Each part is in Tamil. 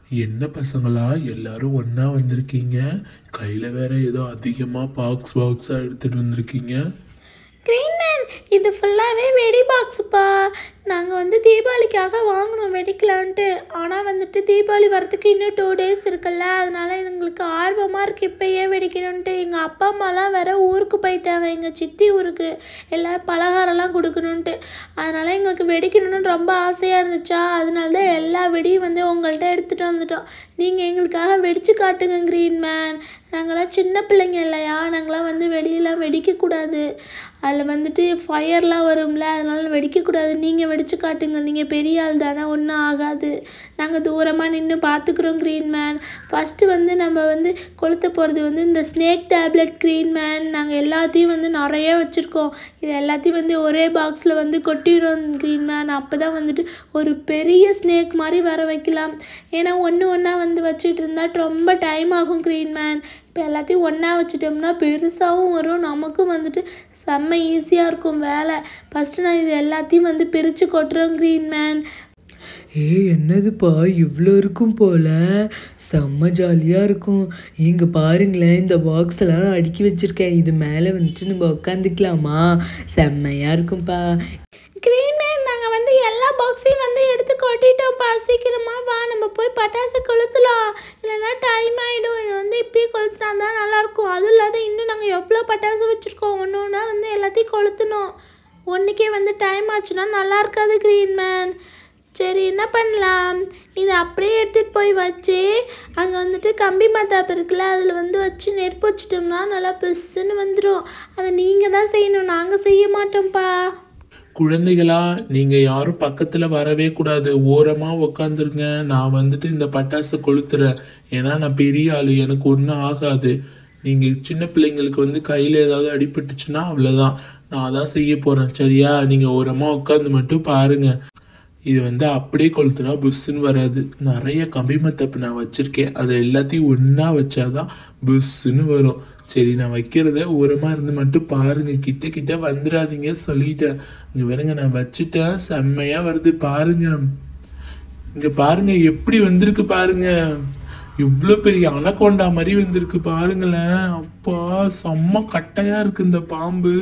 என்ன பசங்களா எல்லாரும் ஒண்ணா வந்திருக்கீங்க கையில வேற ஏதோ அதிகமா பாக்ஸ் பாக்ஸா எடுத்துட்டு வந்திருக்கீங்க கிரீன் மேன் இது ஃபுல்லாகவே வெடி பாக்ஸுப்பா நாங்கள் வந்து தீபாவளிக்காக வாங்கினோம் வெடிக்கலான்ட்டு ஆனால் வந்துட்டு தீபாவளி வரத்துக்கு இன்னும் டூ டேஸ் இருக்குல்ல அதனால எங்களுக்கு ஆர்வமாக இருக்குது இப்போயே வெடிக்கணுன்ட்டு எங்கள் அப்பா அம்மாலாம் வேற ஊருக்கு போயிட்டாங்க எங்கள் சித்தி ஊருக்கு எல்லாம் பலகாரம்லாம் கொடுக்கணுன்ட்டு அதனால் எங்களுக்கு வெடிக்கணும்னு ரொம்ப ஆசையாக இருந்துச்சா அதனால தான் எல்லா வெடியும் வந்து உங்கள்கிட்ட எடுத்துகிட்டு வந்துட்டோம் நீங்கள் எங்களுக்காக வெடிச்சு காட்டுங்க க்ரீன் மேன் நாங்களாம் சின்ன பிள்ளைங்க இல்லையா நாங்களாம் வந்து வெடியெல்லாம் வெடிக்கக்கூடாது அதில் வந்துட்டு ஃபயர்லாம் வரும்ல அதனால வெடிக்கக்கூடாது நீங்கள் வெடிச்சு காட்டுங்க நீங்கள் பெரிய ஆள் தானே ஒன்றும் ஆகாது நாங்கள் தூரமாக நின்று பார்த்துக்குறோம் க்ரீன் மேன் ஃபஸ்ட்டு வந்து நம்ம வந்து கொளுத்த போகிறது வந்து இந்த ஸ்னேக் டேப்லெட் க்ரீன் மேன் நாங்கள் எல்லாத்தையும் வந்து நிறைய வச்சுருக்கோம் இது எல்லாத்தையும் வந்து ஒரே பாக்ஸில் வந்து கொட்டிடுறோம் க்ரீன் மேன் அப்போ தான் வந்துட்டு ஒரு பெரிய ஸ்னேக் மாதிரி வர வைக்கலாம் ஏன்னா ஒன்று ஒன்றா வந்து வச்சுட்டு இருந்தால் ரொம்ப டைம் ஆகும் க்ரீன் மேன் இப்போ எல்லாத்தையும் ஒன்றா வச்சுட்டோம்னா பெருசாகவும் வரும் நமக்கும் வந்துட்டு செம்ம ஈஸியாக இருக்கும் வேலை ஃபஸ்ட்டு நான் இது எல்லாத்தையும் வந்து பிரித்து கொட்டுறோம் க்ரீன் மேன் ஏய் என்னதுப்பா இவ்வளோ இருக்கும் போல செம்ம ஜாலியாக இருக்கும் இங்கே பாருங்களேன் இந்த பாக்ஸ்லாம் நான் அடுக்கி வச்சுருக்கேன் இது மேலே வந்துட்டு நம்ம உட்காந்துக்கலாமா செம்மையாக இருக்கும்ப்பா க்ரீன் மேன் நாங்கள் வந்து எல்லா பாக்ஸையும் வந்து எடுத்து கொட்டிட்டோம்ப்பா சீக்கிரமா வா நம்ம போய் பட்டாசு கொளுத்தலாம் இல்லைன்னா டைம் ஆகிடும் இது வந்து இப்பயே கொளுத்துனா தான் நல்லாயிருக்கும் அதுவும் இல்லாத இன்னும் நாங்கள் எவ்வளோ பட்டாசு வச்சுருக்கோம் ஒன்று ஒன்றா வந்து எல்லாத்தையும் கொளுத்தணும் ஒன்றுக்கே வந்து டைம் ஆச்சுன்னா நல்லா இருக்காது க்ரீன் மேன் சரி என்ன பண்ணலாம் இதை அப்படியே எடுத்துகிட்டு போய் வச்சு அங்கே வந்துட்டு கம்பி மத்தாப்பு இருக்குல்ல அதில் வந்து வச்சு நெருப்பு வச்சிட்டோம்னா நல்லா பெருசுன்னு வந்துடும் அதை நீங்கள் தான் செய்யணும் நாங்கள் செய்ய மாட்டோம்ப்பா குழந்தைகளா நீங்க யாரும் பக்கத்துல வரவே கூடாது ஓரமா உக்காந்துருங்க நான் வந்துட்டு இந்த பட்டாசை கொளுத்துறேன் ஏன்னா நான் பெரிய ஆளு எனக்கு ஒன்றும் ஆகாது நீங்க சின்ன பிள்ளைங்களுக்கு வந்து கையில ஏதாவது அடிபட்டுச்சுன்னா அவ்வளவுதான் நான் தான் செய்ய போறேன் சரியா நீங்க ஓரமா உட்காந்து மட்டும் பாருங்க இது வந்து அப்படியே கொளுத்துனா புஷ்ஷுன்னு வராது நிறைய கம்பி மத்தப்பு நான் வச்சிருக்கேன் அதை எல்லாத்தையும் ஒண்ணா வச்சாதான் புஷ்ஷுன்னு வரும் சரி நான் வைக்கிறத ஓரமா இருந்து மட்டும் பாருங்க கிட்ட கிட்ட வந்துடாதீங்க சொல்லிட்டேன் இங்க பாருங்க நான் வச்சுட்டேன் செம்மையா வருது பாருங்க இங்க பாருங்க எப்படி வந்திருக்கு பாருங்க இவ்வளோ பெரிய அனகொண்டா மாதிரி வந்திருக்கு பாருங்களேன் அப்பா செம்ம கட்டையா இருக்கு இந்த பாம்பு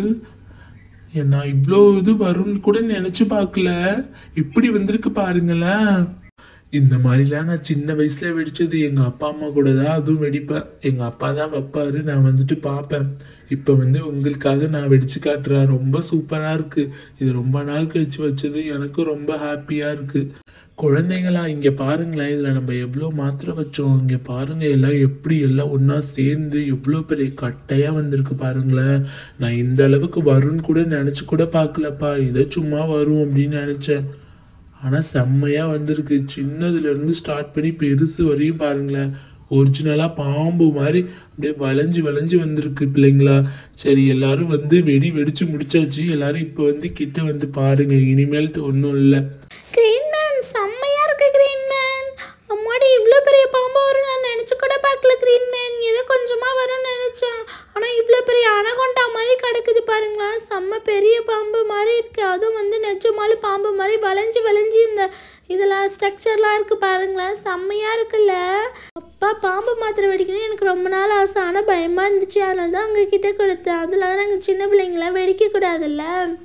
ஏன் நான் இவ்வளோ இது வரும்னு கூட நினைச்சு பார்க்கல இப்படி வந்திருக்கு பாருங்களேன் இந்த மாதிரிலாம் நான் சின்ன வயசுல வெடிச்சது எங்க அப்பா அம்மா கூட தான் அதுவும் வெடிப்பேன் எங்க அப்பா தான் வைப்பாரு நான் வந்துட்டு பார்ப்பேன் இப்போ வந்து உங்களுக்காக நான் வெடிச்சு காட்டுறேன் ரொம்ப சூப்பரா இருக்கு இது ரொம்ப நாள் கழிச்சு வச்சது எனக்கும் ரொம்ப ஹாப்பியா இருக்கு குழந்தைங்களா இங்க பாருங்களேன் இதுல நம்ம எவ்வளோ மாத்திரை வச்சோம் இங்க பாருங்க எல்லாம் எப்படி எல்லாம் ஒண்ணா சேர்ந்து எவ்வளோ பெரிய கட்டையா வந்திருக்கு பாருங்களேன் நான் இந்த அளவுக்கு வரும்னு கூட நினைச்சு கூட பார்க்கலப்பா இதை சும்மா வரும் அப்படின்னு நினைச்சேன் ஆனா செம்மையா வந்திருக்கு சின்னதுல இருந்து ஸ்டார்ட் பண்ணி பெருசு வரையும் பாருங்களேன் ஒரிஜினலா பாம்பு மாதிரி அப்படியே வளைஞ்சு வளைஞ்சு வந்திருக்கு பிள்ளைங்களா சரி எல்லாரும் வந்து வெடி வெடிச்சு முடிச்சாச்சு எல்லாரும் இப்போ வந்து கிட்ட வந்து பாருங்க இனிமேல்ட்டு ஒன்றும் இல்லை கிரீன் மேன் செம்மையா இருக்கு கிரீன் மேன் அம்மாடி இவ்வளோ பெரிய பாம்பு வரும் நான் நினச்சி கூட பார்க்கல கிரீன் மேன் ஏதோ கொஞ்சமாக வரும்னு நினச்சேன் ஆனால் இவ்வளோ பெரிய அனகொண்டா மாதிரி கிடக்குது பாருங்களேன் செம்ம பெரிய பாம்பு மாதிரி இருக்கு அதுவும் வந்து நெஜமாலு பாம்பு மாதிரி வளைஞ்சு வளைஞ்சு இந்த இதெல்லாம் ஸ்ட்ரக்சர்லாம் இருக்குது பாருங்களேன் செம்மையாக இருக்குல்ல அப்பா பாம்பு மாத்திரை வெடிக்கணும் எனக்கு ரொம்ப நாள் ஆசை ஆனால் பயமாக இருந்துச்சு அதனால தான் உங்ககிட்ட கொடுத்தேன் அதில் தான் நாங்கள் சின்ன பிள்ளைங்களாம் வெடிக்கக்கூடாதுல்ல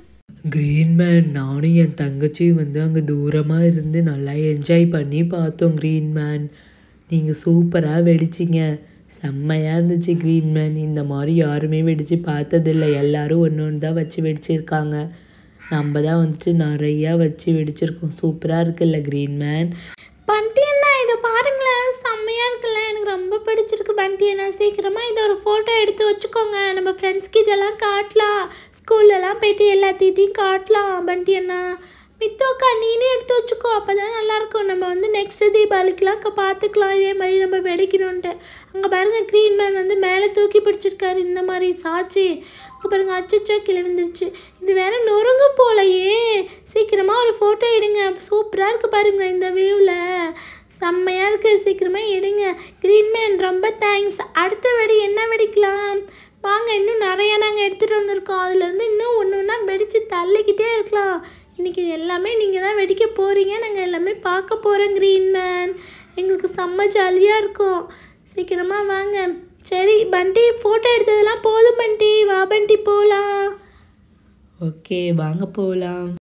க்ரீன் மேன் நானும் என் தங்கச்சியும் வந்து அங்கே தூரமாக இருந்து நல்லா என்ஜாய் பண்ணி பார்த்தோம் க்ரீன் மேன் நீங்கள் சூப்பராக வெடிச்சிங்க செம்மையாக இருந்துச்சு க்ரீன் மேன் இந்த மாதிரி யாருமே வெடித்து பார்த்ததில்ல எல்லாரும் ஒன்று ஒன்று தான் வச்சு வெடிச்சிருக்காங்க நம்ம தான் வந்துட்டு நிறையா வச்சு வெடிச்சிருக்கோம் சூப்பராக இருக்குல்ல க்ரீன் மேன் பண்டி அண்ணா இதை பாருங்களேன் செம்மையாக இருக்குல்ல எனக்கு ரொம்ப பிடிச்சிருக்கு பண்டி அண்ணா சீக்கிரமாக இதை ஒரு ஃபோட்டோ எடுத்து வச்சுக்கோங்க நம்ம ஃப்ரெண்ட்ஸ் கிட்டலாம் காட்டலாம் ஸ்கூல்லலாம் போயிட்டு எல்லாத்திட்டையும் காட்டலாம் பண்டி அண்ணா மித்தோக்கா நீனே எடுத்து வச்சுக்கோ அப்போ தான் நல்லாயிருக்கும் நம்ம வந்து நெக்ஸ்ட்டு தீபாவளிக்கெலாம் க- பார்த்துக்கலாம் இதே மாதிரி நம்ம வெடிக்கணுன்ட்டு அங்கே பாருங்க க்ரீன் மேன் வந்து மேலே தூக்கி பிடிச்சிருக்காரு இந்த மாதிரி சாச்சி அங்கே பாருங்க அச்சச்சோ கீழே விழுந்துருச்சு இது வேற நொறுங்கும் போலையே சீக்கிரமாக ஒரு ஃபோட்டோ எடுங்க சூப்பராக இருக்கு பாருங்க இந்த வியூவில் செம்மையாக இருக்குது சீக்கிரமாக எடுங்க க்ரீன் மேன் ரொம்ப தேங்க்ஸ் அடுத்த வெடி என்ன வெடிக்கலாம் வாங்க இன்னும் நிறையா நாங்கள் எடுத்துகிட்டு வந்திருக்கோம் அதுலேருந்து இன்னும் ஒன்று ஒன்றா வெடித்து தள்ளிக்கிட்டே இருக்கலாம் இன்றைக்கி எல்லாமே நீங்கள் தான் வெடிக்க போகிறீங்க நாங்கள் எல்லாமே பார்க்க போகிறோம் க்ரீன் மேன் எங்களுக்கு செம்ம ஜாலியாக இருக்கும் சீக்கிரமாக வாங்க சரி பண்டி ஃபோட்டோ எடுத்ததெல்லாம் போதும் பண்டி வா பண்டி போகலாம் ஓகே வாங்க போகலாம்